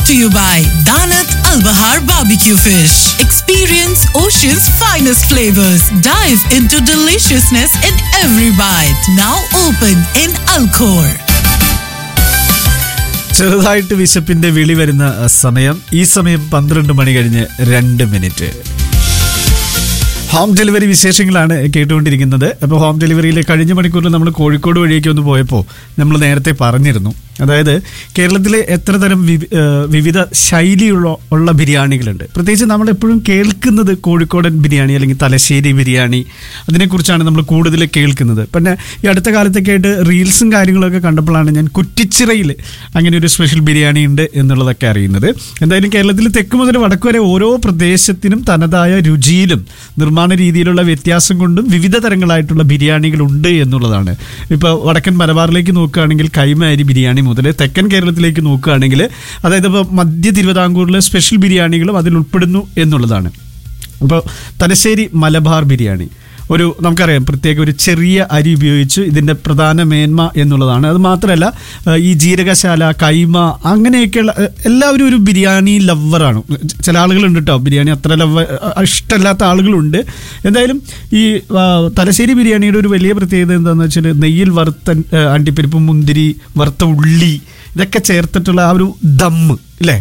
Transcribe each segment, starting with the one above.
brought to you by Danat Al Bahar Barbecue Fish. Experience Ocean's finest flavors. Dive into deliciousness in every bite. Now open in Alcor. ചെറുതായിട്ട് വിശപ്പിന്റെ വിളി വരുന്ന അഹ്, സമയം ഈ സമയം പന്ത്രണ്ട് മണി കഴിഞ്ഞ് രണ്ട് മിനിറ്റ് ഹോം ഡെലിവറി വിശേഷങ്ങളാണ് കേട്ടുകൊണ്ടിരിക്കുന്നത് അപ്പോൾ ഹോം ഡെലിവറിയിൽ കഴിഞ്ഞ മണിക്കൂറിൽ നമ്മൾ കോഴിക്കോട് വഴിയൊക്കെ ഒന്ന് പോയപ്പോൾ നമ്മൾ നേരത്തെ പറഞ്ഞിരുന്നു അതായത് കേരളത്തിലെ എത്ര തരം വിവി- ഏഹ് വിവിധ ശൈലിയുള്ള ഉള്ള ബിരിയാണികളുണ്ട് പ്രത്യേകിച്ച് നമ്മൾ എപ്പോഴും കേൾക്കുന്നത് കോഴിക്കോടൻ ബിരിയാണി അല്ലെങ്കിൽ തലശ്ശേരി ബിരിയാണി അതിനെക്കുറിച്ചാണ് നമ്മൾ കൂടുതൽ കേൾക്കുന്നത് പിന്നെ ഈ അടുത്ത കാലത്തൊക്കെ ആയിട്ട് റീൽസും കാര്യങ്ങളൊക്കെ കണ്ടപ്പോഴാണ് ഞാൻ കുറ്റിച്ചിറയിൽ അങ്ങനെ ഒരു സ്പെഷ്യൽ ബിരിയാണി ഉണ്ട് എന്നുള്ളതൊക്കെ അറിയുന്നത് എന്തായാലും കേരളത്തിൽ തെക്ക് മുതൽ വടക്ക് വരെ ഓരോ പ്രദേശത്തിനും തനതായ രുചിയിലും നിർമ്മാണ രീതിയിലുള്ള വ്യത്യാസം കൊണ്ടും വിവിധ തരങ്ങളായിട്ടുള്ള ബിരിയാണികൾ ഉണ്ട് എന്നുള്ളതാണ് ഇപ്പോൾ വടക്കൻ മലബാറിലേക്ക് നോക്കുകയാണെങ്കിൽ കൈമ അരി ബിരിയാണി മുതൽ തെക്കൻ കേരളത്തിലേക്ക് നോക്കുകയാണെങ്കിൽ അതായത് ഇപ്പോൾ മധ്യ തിരുവിതാംകൂറിലെ സ്പെഷ്യൽ ബിരിയാണികളും അതിൽ ഉൾപ്പെടുന്നു എന്നുള്ളതാണ് അപ്പോൾ തലശ്ശേരി മലബാർ ബിരിയാണി ഒരു നമുക്കറിയാം പ്രത്യേക ഒരു ചെറിയ അരി ഉപയോഗിച്ച് ഇതിൻ്റെ പ്രധാന മേന്മ എന്നുള്ളതാണ് അത് മാത്രമല്ല ഏഹ് ഈ ജീരകശാല കൈമ അങ്ങനെയൊക്കെയുള്ള ഏഹ് എല്ലാവരും ഒരു ബിരിയാണി ലവറാണ് ചില ആളുകളുണ്ട് കേട്ടോ ബിരിയാണി അത്ര ലവ ഇഷ്ടമല്ലാത്ത ആളുകളുണ്ട് എന്തായാലും ഈ ആ, തലശ്ശേരി ബിരിയാണിയുടെ ഒരു വലിയ പ്രത്യേകത എന്താണെന്ന് വെച്ചാൽ നെയ്യിൽ വറുത്ത ഏഹ് അണ്ടിപ്പരിപ്പ് മുന്തിരി വറുത്ത ഉള്ളി ഇതൊക്കെ ചേർത്തിട്ടുള്ള ആ ഒരു ദമ്മ് അല്ലേ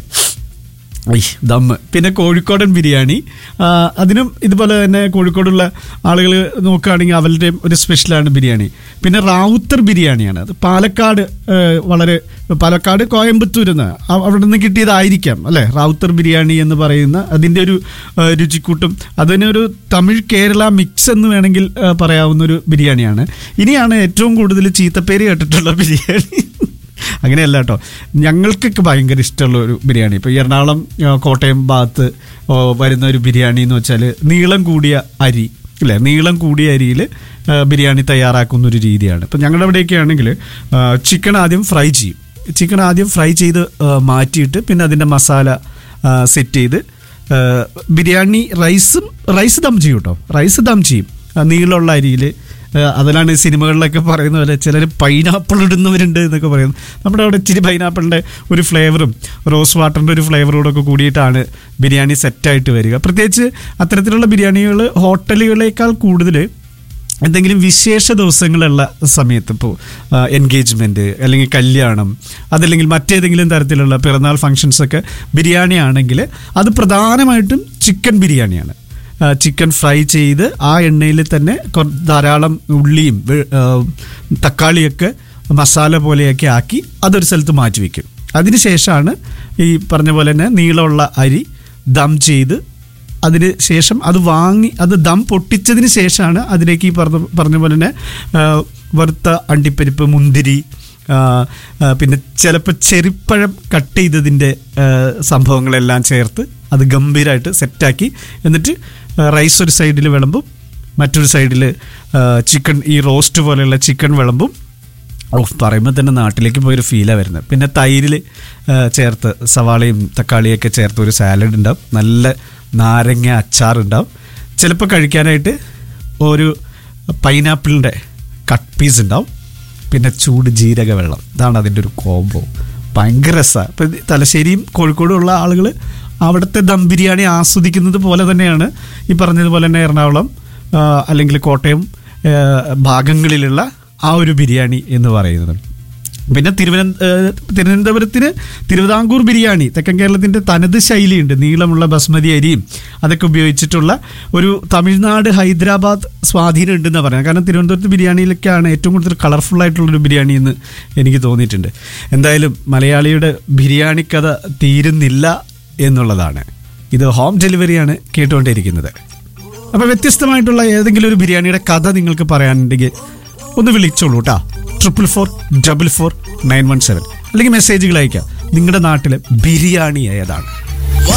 ഐ, ദമ്മ് പിന്നെ കോഴിക്കോടൻ ബിരിയാണി ആ, അതിനും ഇതുപോലെ തന്നെ കോഴിക്കോടുള്ള ആളുകൾ നോക്കുകയാണെങ്കിൽ അവരുടെ ഒരു സ്പെഷ്യലാണ് ബിരിയാണി പിന്നെ റാവുത്തർ ബിരിയാണിയാണ് അത് പാലക്കാട് ഏ, വളരെ പാലക്കാട് കോയമ്പത്തൂർ നിന്ന് അവിടെ നിന്ന് കിട്ടിയതായിരിക്കാം അല്ലേ റാവുത്തർ ബിരിയാണി എന്ന് പറയുന്ന അതിൻ്റെ ഒരു ഏ, രുചിക്കൂട്ടും അതിനൊരു തമിഴ് കേരള മിക്സ് എന്ന് വേണമെങ്കിൽ ഏ, പറയാവുന്ന ഒരു ബിരിയാണിയാണ് ഇനിയാണ് ഏറ്റവും കൂടുതൽ ചീത്തപ്പേര് കേട്ടിട്ടുള്ള ബിരിയാണി അങ്ങനെയല്ല കേട്ടോ ഞങ്ങൾക്കൊക്കെ ഭയങ്കര ഇഷ്ടമുള്ള ഒരു ബിരിയാണി ഇപ്പോൾ എറണാകുളം ആ, കോട്ടയം ഭാഗത്ത് ഓ, വരുന്ന ഒരു ബിരിയാണി എന്ന് വെച്ചാൽ നീളം കൂടിയ അരി ഇല്ലേ നീളം കൂടിയ അരിയിൽ ബിരിയാണി തയ്യാറാക്കുന്ന ഒരു രീതിയാണ് ഇപ്പം ഞങ്ങളുടെ അവിടെയൊക്കെ ആണെങ്കിൽ ചിക്കൻ ആദ്യം ഫ്രൈ ചെയ്യും ചിക്കൻ ആദ്യം ഫ്രൈ ചെയ്ത് ആ, മാറ്റിയിട്ട് പിന്നെ അതിൻ്റെ മസാല സെറ്റ് ചെയ്ത് ആ, ബിരിയാണി റൈസും റൈസ് ദം ചെയ്യും കേട്ടോ റൈസ് ദം ചെയ്യും ആ, നീളമുള്ള അരിയിൽ അതിലാണ് ഈ സിനിമകളിലൊക്കെ പറയുന്ന പോലെ ചിലർ പൈനാപ്പിൾ ഇടുന്നവരുണ്ട് എന്നൊക്കെ പറയുന്നു നമ്മുടെ അവിടെ ഇച്ചിരി പൈനാപ്പിളിൻ്റെ ഒരു ഫ്ലേവറും റോസ് വാട്ടറിൻ്റെ ഒരു ഫ്ലേവറോടെ ഒക്കെ കൂടിയിട്ടാണ് ബിരിയാണി സെറ്റായിട്ട് വരിക പ്രത്യേകിച്ച് അത്തരത്തിലുള്ള ബിരിയാണികൾ ഹോട്ടലുകളേക്കാൾ കൂടുതൽ എന്തെങ്കിലും വിശേഷ ദിവസങ്ങളുള്ള സമയത്ത് ഇപ്പോൾ എൻഗേജ്മെൻറ്റ് അല്ലെങ്കിൽ കല്യാണം അതല്ലെങ്കിൽ മറ്റേതെങ്കിലും തരത്തിലുള്ള പിറന്നാൾ ഫങ്ഷൻസൊക്കെ ബിരിയാണി ആണെങ്കിൽ അത് പ്രധാനമായിട്ടും ചിക്കൻ ബിരിയാണിയാണ് ആ, ചിക്കൻ ഫ്രൈ ചെയ്ത് ആ എണ്ണയിൽ തന്നെ കൊ- ധാരാളം ഉള്ളിയും വെ- ആ, തക്കാളിയൊക്കെ മസാല പോലെയൊക്കെ ആക്കി അതൊരു സ്ഥലത്ത് മാറ്റി വയ്ക്കും അതിനുശേഷമാണ് ഈ പറഞ്ഞ പോലെ തന്നെ നീളമുള്ള അരി ദം ചെയ്ത് അതിന് ശേഷം അത് വാങ്ങി അത് ദം പൊട്ടിച്ചതിന് ശേഷമാണ് അതിലേക്ക് ഈ പറഞ്ഞ പറഞ്ഞ പോലെ തന്നെ ആ, വറുത്ത അണ്ടിപ്പരിപ്പ് മുന്തിരി ആ, ആ, പിന്നെ ചിലപ്പോൾ ചെറിപ്പഴം കട്ട് ചെയ്തതിൻ്റെ ആ, സംഭവങ്ങളെല്ലാം ചേർത്ത് അത് ഗംഭീരമായിട്ട് സെറ്റാക്കി എന്നിട്ട് ആ, റൈസ് ഒരു സൈഡിൽ വിളമ്പും മറ്റൊരു സൈഡിൽ ചിക്കൻ ഈ റോസ്റ്റ് പോലെയുള്ള ചിക്കൻ വിളമ്പും ഓ പറയുമ്പോൾ തന്നെ നാട്ടിലേക്ക് പോയൊരു ഫീലാണ് വരുന്നത് പിന്നെ തൈരിൽ ചേർത്ത് സവാളയും തക്കാളിയൊക്കെ ചേർത്ത് ഒരു സാലഡ് ഉണ്ടാവും നല്ല നാരങ്ങ അച്ചാറുണ്ടാവും ചിലപ്പോൾ കഴിക്കാനായിട്ട് ഒരു പൈനാപ്പിളിൻ്റെ കട്ട് പീസ് ഉണ്ടാവും പിന്നെ ചൂട് ജീരക വെള്ളം ഇതാണ് അതിൻ്റെ ഒരു കോംബോ ഭയങ്കര രസമാണ് ഇപ്പം തലശ്ശേരിയും കോഴിക്കോടും ഉള്ള ആളുകൾ അവിടുത്തെ ദം ബിരിയാണി ആസ്വദിക്കുന്നത് പോലെ തന്നെയാണ് ഈ പറഞ്ഞതുപോലെ തന്നെ എറണാകുളം ആ, അല്ലെങ്കിൽ കോട്ടയം ആ, ഭാഗങ്ങളിലുള്ള ആ ഒരു ബിരിയാണി എന്ന് പറയുന്നത് പിന്നെ തിരുവനന്ത ഏഹ് തിരുവനന്തപുരത്തിന് തിരുവിതാംകൂർ ബിരിയാണി തെക്കൻ കേരളത്തിൻ്റെ തനത് ശൈലിയുണ്ട് നീളമുള്ള ബസ്മതി അരിയും അതൊക്കെ ഉപയോഗിച്ചിട്ടുള്ള ഒരു തമിഴ്നാട് ഹൈദരാബാദ് സ്വാധീനം ഉണ്ടെന്ന് പറയാം കാരണം തിരുവനന്തപുരത്ത് ബിരിയാണിയിലൊക്കെയാണ് ഏറ്റവും കൂടുതൽ കളർഫുൾ ആയിട്ടുള്ളൊരു ബിരിയാണി എന്ന് എനിക്ക് തോന്നിയിട്ടുണ്ട് എന്തായാലും മലയാളിയുടെ ബിരിയാണി കഥ തീരുന്നില്ല എന്നുള്ളതാണ് ഇത് ഹോം ഡെലിവറിയാണ് കേട്ടുകൊണ്ടിരിക്കുന്നത് അപ്പോൾ വ്യത്യസ്തമായിട്ടുള്ള ഏതെങ്കിലും ഒരു ബിരിയാണിയുടെ കഥ നിങ്ങൾക്ക് പറയാനുണ്ടെങ്കിൽ ഒന്ന് വിളിച്ചോളൂ കേട്ടോ triple four double four nine one seven അല്ലെങ്കിൽ മെസ്സേജുകൾ അയക്കാം നിങ്ങളുടെ നാട്ടിലെ ബിരിയാണി ഏതാണ്